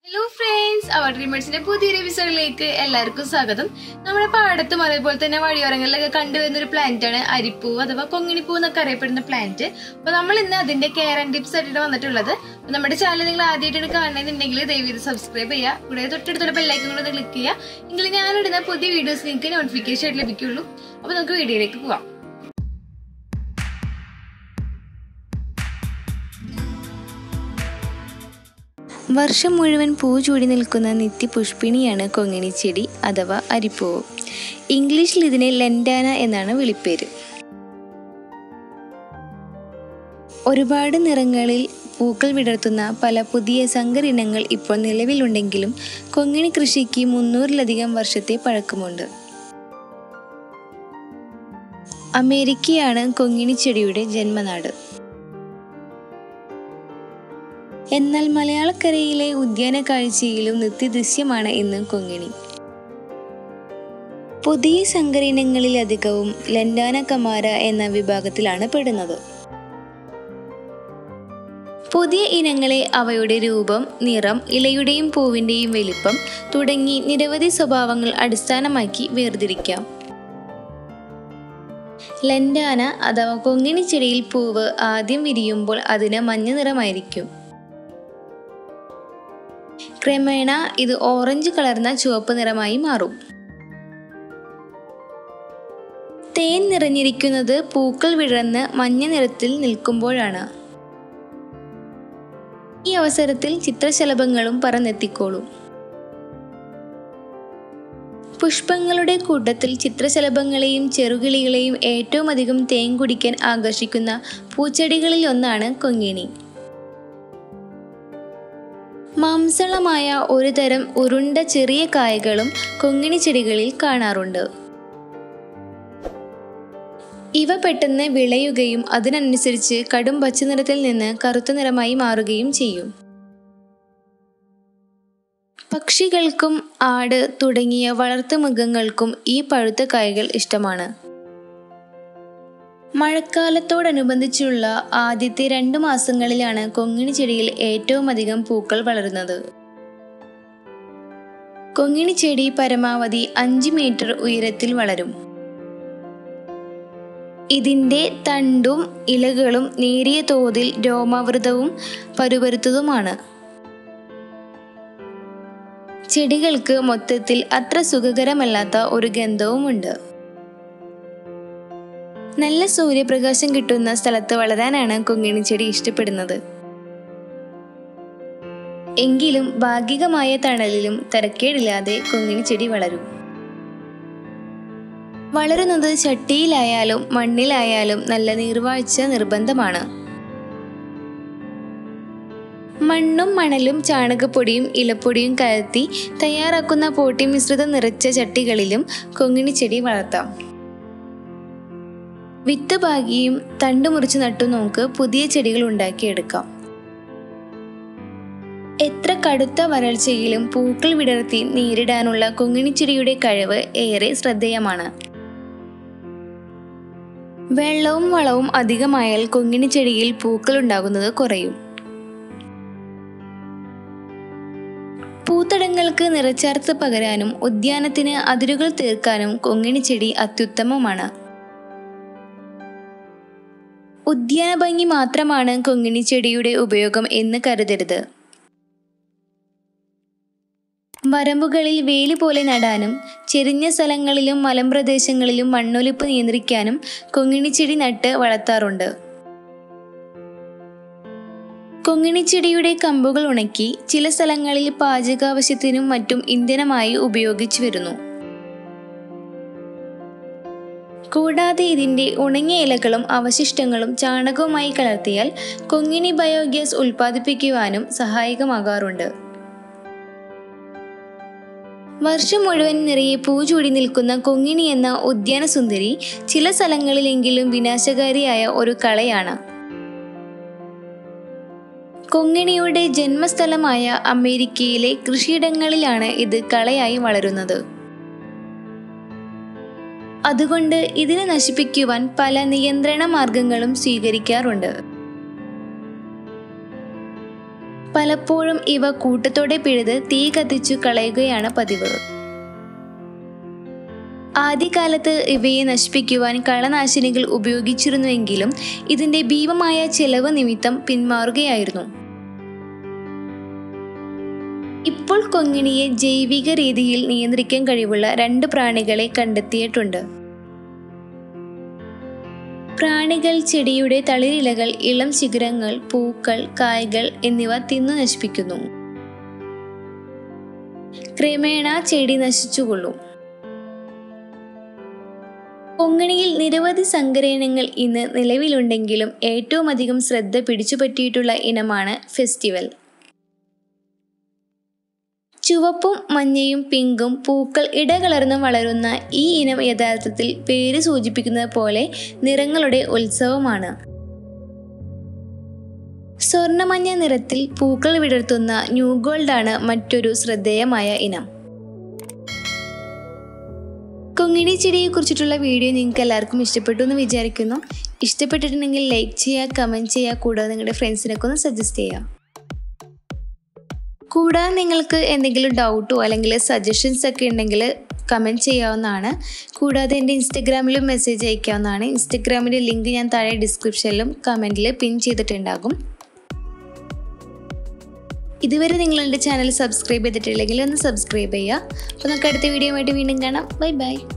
hello friends അവർ ഡ്രീമേഴ്സിന്റെ പുതിയൊരു എപ്പിസോഡിലേക്ക് എല്ലാവർക്കും സ്വാഗതം നമ്മുടെ പാടത്തും അതേപോലെ തന്നെ വഴിയോരങ്ങളിലൊക്കെ കണ്ടുവരുന്ന ഒരു പ്ലാന്റ് ആണ് അരിപ്പൂ അഥവാ കൊങ്ങിണിപ്പൂ എന്നൊക്കെ അറിയപ്പെടുന്ന പ്ലാന്റ് അപ്പൊ നമ്മൾ ഇന്ന് അതിന്റെ കെയർ ആൻഡ് ടിപ്സ് ആയിട്ട് വന്നിട്ടുള്ളത് അപ്പൊ നമ്മുടെ ചാനൽ നിങ്ങൾ ആദ്യമായിട്ടാണ് കാണുന്നുണ്ടെങ്കിൽ ദയവ് ഇത് സബ്സ്ക്രൈബ് ചെയ്യുക കൂടെ തൊട്ടടുത്തുള്ള ബെല്ലൈക്കൻ കൂടെ ക്ലിക്ക് ചെയ്യുക എങ്കിൽ ഞാനിടുന്ന പുതിയ വീഡിയോസ് നിങ്ങൾക്ക് നോട്ടിഫിക്കേഷൻ ആയിട്ട് ലഭിക്കുള്ളൂ അപ്പൊ നമുക്ക് വീഡിയോയിലേക്ക് പോവാം വർഷം മുഴുവൻ പൂ ചൂടി നിൽക്കുന്ന നിത്യപുഷ്പിണിയാണ് കൊങ്ങിണിച്ചെടി അഥവാ അരിപ്പൂവ് ഇംഗ്ലീഷിൽ ഇതിനെ ലെൻഡാന എന്നാണ് വിളിപ്പേര് ഒരുപാട് നിറങ്ങളിൽ പൂക്കൾ വിടർത്തുന്ന പല പുതിയ സങ്കരിനങ്ങൾ ഇപ്പോൾ നിലവിലുണ്ടെങ്കിലും കൊങ്ങിണി കൃഷിക്ക് മുന്നൂറിലധികം വർഷത്തെ പഴക്കമുണ്ട് അമേരിക്കയാണ് കൊങ്ങിണി ചെടിയുടെ ജന്മനാട് എന്നാൽ മലയാളക്കരയിലെ ഉദ്യാന കാഴ്ചയിലും നിത്യദൃശ്യമാണ് ഇന്ന് കൊങ്ങിണി പുതിയ സങ്കരീനങ്ങളിലധികവും ലൻഡാന കമാര എന്ന വിഭാഗത്തിലാണ് പെടുന്നത് പുതിയ ഇനങ്ങളെ അവയുടെ രൂപം നിറം ഇലയുടെയും പൂവിൻ്റെയും വലിപ്പം തുടങ്ങി നിരവധി സ്വഭാവങ്ങൾ അടിസ്ഥാനമാക്കി വേർതിരിക്കാം ലൻഡാന അഥവാ കൊങ്ങിണി ചെടിയിൽ പൂവ് ആദ്യം വിരിയുമ്പോൾ അതിന് മഞ്ഞ നിറമായിരിക്കും ക്രമേണ ഇത് ഓറഞ്ച് കളർന്ന ചുവപ്പ് നിറമായി മാറും തേൻ നിറഞ്ഞിരിക്കുന്നത് പൂക്കൾ വിടർന്ന് മഞ്ഞ നിറത്തിൽ നിൽക്കുമ്പോഴാണ് ഈ അവസരത്തിൽ ചിത്രശലഭങ്ങളും പറന്നെത്തിക്കോളും പുഷ്പങ്ങളുടെ കൂട്ടത്തിൽ ചിത്രശലഭങ്ങളെയും ചെറുകിളികളെയും ഏറ്റവും അധികം തേൻ കുടിക്കാൻ ആകർഷിക്കുന്ന പൂച്ചെടികളിൽ ഒന്നാണ് കൊങ്ങിണി മാംസളമായ ഒരു തരം ഉരുണ്ട ചെറിയ കായകളും കൊങ്ങിണി ചെടികളിൽ കാണാറുണ്ട് ഇവ പെട്ടെന്ന് വിളയുകയും അതിനനുസരിച്ച് കടും പച്ചനിറത്തിൽ നിന്ന് കറുത്ത നിറമായി മാറുകയും ചെയ്യും പക്ഷികൾക്കും ആട് തുടങ്ങിയ വളർത്തുമൃഗങ്ങൾക്കും ഈ പഴുത്ത കായകൾ ഇഷ്ടമാണ് മഴക്കാലത്തോടനുബന്ധിച്ചുള്ള ആദ്യത്തെ രണ്ടു മാസങ്ങളിലാണ് കൊങ്ങിണി ചെടിയിൽ ഏറ്റവും അധികം പൂക്കൾ വളരുന്നത് കൊങ്ങിണി ചെടി പരമാവധി അഞ്ച് മീറ്റർ ഉയരത്തിൽ വളരും ഇതിൻ്റെ തണ്ടും ഇലകളും നേരിയ തോതിൽ രോമാവൃതവും പരുപരുത്തതുമാണ് ചെടികൾക്ക് മൊത്തത്തിൽ അത്ര സുഖകരമല്ലാത്ത ഒരു ഗന്ധവുമുണ്ട് നല്ല സൂര്യപ്രകാശം കിട്ടുന്ന സ്ഥലത്ത് വളരാനാണ് കൊങ്ങിണി ചെടി ഇഷ്ടപ്പെടുന്നത് എങ്കിലും ഭാഗികമായ തണലിലും തരക്കേടില്ലാതെ കൊങ്ങിണി ചെടി വളരും വളരുന്നത് ചട്ടിയിലായാലും മണ്ണിലായാലും നല്ല നീർവാഴ്ച നിർബന്ധമാണ് മണ്ണും മണലും ചാണകപ്പൊടിയും ഇലപ്പൊടിയും കലർത്തി തയ്യാറാക്കുന്ന പോട്ടി മിശ്രിതം നിറച്ച ചട്ടികളിലും കൊങ്ങിണി ചെടി വളർത്താം വിത്ത് പാകിയും തണ്ട് മുറിച്ച് നട്ടു നമുക്ക് പുതിയ ചെടികൾ ഉണ്ടാക്കിയെടുക്കാം എത്ര കടുത്ത വരൾച്ചയിലും പൂക്കൾ വിടർത്തി നേരിടാനുള്ള കൊങ്ങിണിച്ചെടിയുടെ കഴിവ് ഏറെ ശ്രദ്ധേയമാണ് വെള്ളവും വളവും അധികമായാൽ കൊങ്ങിണിച്ചെടിയിൽ പൂക്കൾ ഉണ്ടാകുന്നത് കുറയും പൂത്തടങ്ങൾക്ക് നിറച്ചാർത്ത് പകരാനും ഉദ്യാനത്തിന് അതിരുകൾ തീർക്കാനും കൊങ്ങിണിച്ചെടി അത്യുത്തമമാണ് ഉദ്യാന ഭംഗി മാത്രമാണ് കൊങ്ങിണി ചെടിയുടെ ഉപയോഗം എന്ന് കരുതരുത് വരമ്പുകളിൽ വേലി പോലെ നടാനും ചെരിഞ്ഞ സ്ഥലങ്ങളിലും മലമ്പ്രദേശങ്ങളിലും മണ്ണൊലിപ്പ് നിയന്ത്രിക്കാനും കൊങ്ങിണിച്ചെടി നട്ട് വളർത്താറുണ്ട് കൊങ്ങിണിച്ചെടിയുടെ കമ്പുകൾ ഉണക്കി ചില സ്ഥലങ്ങളിൽ പാചകാവശ്യത്തിനും മറ്റും ഇന്ധനമായി ഉപയോഗിച്ചു വരുന്നു കൂടാതെ ഇതിന്റെ ഉണങ്ങിയ ഇലകളും അവശിഷ്ടങ്ങളും ചാണകവുമായി കലർത്തിയാൽ കൊങ്ങിണി ബയോഗ്യാസ് ഉൽപ്പാദിപ്പിക്കുവാനും സഹായകമാകാറുണ്ട് വർഷം മുഴുവൻ നിറയെ പൂ ചൂടി നിൽക്കുന്ന കൊങ്ങിണി എന്ന ഉദ്യാന സുന്ദരി ചില സ്ഥലങ്ങളിലെങ്കിലും വിനാശകാരിയായ ഒരു കളയാണ് കൊങ്ങിണിയുടെ ജന്മസ്ഥലമായ അമേരിക്കയിലെ കൃഷിയിടങ്ങളിലാണ് ഇത് കളയായി വളരുന്നത് അതുകൊണ്ട് ഇതിനെ നശിപ്പിക്കുവാൻ പല നിയന്ത്രണ മാർഗങ്ങളും സ്വീകരിക്കാറുണ്ട് പലപ്പോഴും ഇവ കൂട്ടത്തോടെ പിഴുത് തീ കത്തിച്ചു കളയുകയാണ് പതിവ് ആദ്യകാലത്ത് ഇവയെ നശിപ്പിക്കുവാൻ കളനാശിനികൾ ഉപയോഗിച്ചിരുന്നുവെങ്കിലും ഇതിന്റെ ഭീമമായ ചെലവ് നിമിത്തം പിന്മാറുകയായിരുന്നു ഇപ്പോൾ കൊങ്ങിണിയെ ജൈവിക രീതിയിൽ നിയന്ത്രിക്കാൻ കഴിവുള്ള രണ്ട് പ്രാണികളെ കണ്ടെത്തിയിട്ടുണ്ട് പ്രാണികൾ ചെടിയുടെ തളിരിലകൾ ഇളം ശിഖരങ്ങൾ പൂക്കൾ കായ്കൾ എന്നിവ തിന്നു നശിപ്പിക്കുന്നു ക്രമേണ ചെടി നശിച്ചുകൊള്ളും കൊങ്ങിണിയിൽ നിരവധി സങ്കരയിനങ്ങൾ ഇന്ന് നിലവിലുണ്ടെങ്കിലും ഏറ്റവും അധികം ശ്രദ്ധ പിടിച്ചുപറ്റിയിട്ടുള്ള ഇനമാണ് ഫെസ്റ്റിവൽ ചുവപ്പും മഞ്ഞയും പിങ്കും പൂക്കൾ ഇടകലർന്നും വളരുന്ന ഈ ഇനം യഥാർത്ഥത്തിൽ പേര് സൂചിപ്പിക്കുന്നത് പോലെ നിറങ്ങളുടെ ഉത്സവമാണ് സ്വർണമഞ്ഞ നിറത്തിൽ പൂക്കൾ വിടർത്തുന്ന ന്യൂ ഗോൾഡാണ് മറ്റൊരു ശ്രദ്ധേയമായ ഇനം കൊങ്ങിണി ചെടിയെ കുറിച്ചിട്ടുള്ള വീഡിയോ നിങ്ങൾക്ക് എല്ലാവർക്കും ഇഷ്ടപ്പെട്ടു എന്ന് വിചാരിക്കുന്നു ഇഷ്ടപ്പെട്ടിട്ടുണ്ടെങ്കിൽ ലൈക്ക് ചെയ്യുക കമൻറ്റ് ചെയ്യുക കൂടാതെ നിങ്ങളുടെ ഫ്രണ്ട്സിനൊക്കെ ഒന്ന് സജസ്റ്റ് ചെയ്യുക കൂടാതെ നിങ്ങൾക്ക് എന്തെങ്കിലും ഡൗട്ടോ അല്ലെങ്കിൽ സജഷൻസ് ഒക്കെ ഉണ്ടെങ്കിൽ കമൻറ്റ് ചെയ്യാവുന്നതാണ് കൂടാതെ എൻ്റെ ഇൻസ്റ്റഗ്രാമിലും മെസ്സേജ് അയക്കാവുന്നതാണ് ഇൻസ്റ്റഗ്രാമിൻ്റെ ലിങ്ക് ഞാൻ താഴെ ഡിസ്ക്രിപ്ഷനിലും കമൻറ്റിൽ പിൻ ചെയ്തിട്ടുണ്ടാകും ഇതുവരെ നിങ്ങൾ എൻ്റെ ചാനൽ സബ്സ്ക്രൈബ് ചെയ്തിട്ടില്ലെങ്കിൽ ഒന്ന് സബ്സ്ക്രൈബ് ചെയ്യുക അപ്പോൾ നമുക്ക് അടുത്ത വീഡിയോ ആയിട്ട് വീണ്ടും കാണാം ബൈ ബൈ